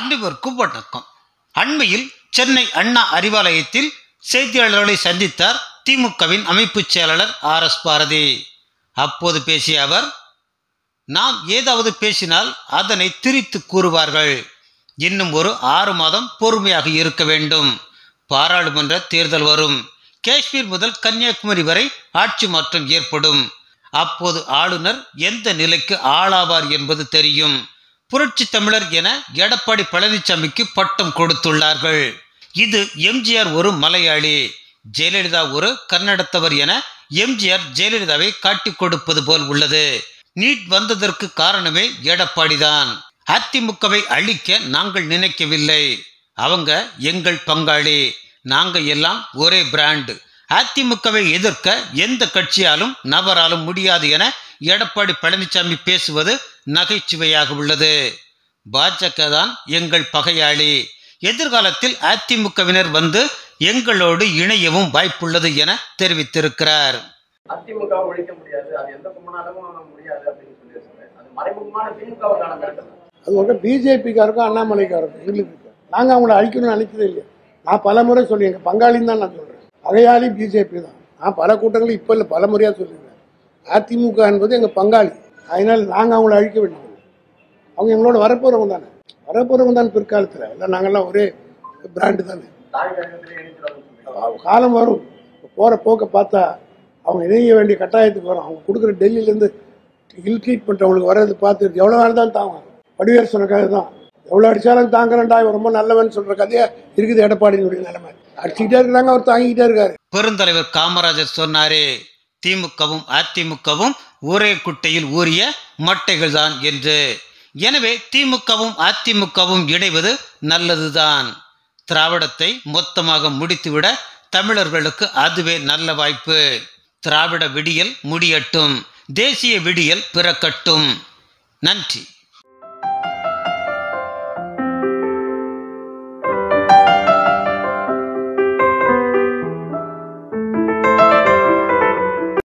அனைவருக்கும் வணக்கம் அண்மையில் சென்னை அண்ணா அறிவாலயத்தில் செய்தியாளர்களை சந்தித்தார் திமுகவின் அமைப்புச் செயலாளர் ஆர் எஸ் பாரதி அப்போது பேசிய அவர் நாம் ஏதாவது பேசினால் அதனை திரித்து கூறுவார்கள் இன்னும் ஒரு ஆறு மாதம் பொறுமையாக இருக்க வேண்டும் பாராளுமன்ற தேர்தல் வரும் காஷ்மீர் முதல் கன்னியாகுமரி வரை ஆட்சி மாற்றம் ஏற்படும் அப்போது ஆளுநர் எந்த நிலைக்கு ஆளாவார் என்பது தெரியும் புரட்சி தமிழர் என எடப்பாடி பழனிசாமிக்கு பட்டம் கொடுத்துள்ளார்கள் இது எம்ஜிஆர் ஒரு மலையாளி ஜெயலலிதா ஒரு கன்னடத்தவர் என எம்ஜிஆர் ஜெயலலிதாவை காட்டிக் கொடுப்பது போல் உள்ளது நீட் வந்ததற்கு காரணமே எடப்பாடிதான் அதிமுகவை அழிக்க நாங்கள் நினைக்கவில்லை அவங்க எங்கள் பங்காளி நாங்க எல்லாம் ஒரே பிராண்ட் அதிமுகவை எதிர்க்க எந்த கட்சியாலும் நபராலும் முடியாது என எடப்பாடி பழனிசாமி பேசுவது நகைச்சுவையாக உள்ளது பாஜக தான் எங்கள் பகையாளி எதிர்காலத்தில் அதிமுகவினர் வந்து எங்களோடு இணையவும் வாய்ப்புள்ளது என தெரிவித்திருக்கிறார் அதிமுக ஒழிக்க முடியாது அது எந்த கும்பனாலும் முடியாது அப்படின்னு சொல்லியிருக்காங்க அது மறைமுகமான திமுகவுக்கான மிரட்டல் அது வந்து பிஜேபிக்காருக்கும் அண்ணாமலைக்காருக்கும் எங்களுக்கு இருக்கு. நாங்க அவங்கள அழிக்கணும்னு நினைச்சதே இல்லை நான் பல முறை சொல்லி எங்க பங்காளின்னு தான் நான் சொல்றேன் பகையாளி பிஜேபி தான் நான் பல கூட்டங்கள் இப்ப இல்லை பல முறையா சொல்லியிருக்கேன் அதிமுக என்பது எங்க பங்காளி அதனால நாங்க அவங்கள அழிக்க வேண்டியது அவங்க எங்களோட வரப்போறவங்க தானே வரப்போறவங்க தானே பிற்காலத்துல இல்லை நாங்கெல்லாம் ஒரே பிராண்டு தானே தாய் கழகத்திலே இணைச்சிருவாங்கன்னு சொல்றீங்க காலம் வரும் போற போக்க பார்த்தா அவங்க இணைய வேண்டிய கட்டாயத்துக்கு வரும் அவங்க கொடுக்குற டெல்லியில இருந்து இல் ட்ரீட்மெண்ட் அவங்களுக்கு வர்றது பார்த்து எவ்வளவு நாள் தான் தாங்கும் வடிவேல் சொன்ன கதை தான் எவ்வளவு அடிச்சாலும் தாங்குறேன்டா இவன் ரொம்ப நல்லவன் சொல்ற கதையா இருக்குது எடப்பாடியினுடைய நிலைமை அடிச்சுக்கிட்டே இருக்கிறாங்க அவர் தாங்கிக்கிட்டே இருக்காரு பெருந்தலைவர் காமராஜர் சொன்னாரே திமுகவும் அதிமுகவும் ஒரே குட்டையில் ஊறிய மட்டைகள் தான் என்று எனவே திமுகவும் அதிமுகவும் இணைவது நல்லதுதான் திராவிடத்தை மொத்தமாக முடித்துவிட தமிழர்களுக்கு அதுவே நல்ல வாய்ப்பு திராவிட விடியல் முடியட்டும் தேசிய விடியல் பிறக்கட்டும் நன்றி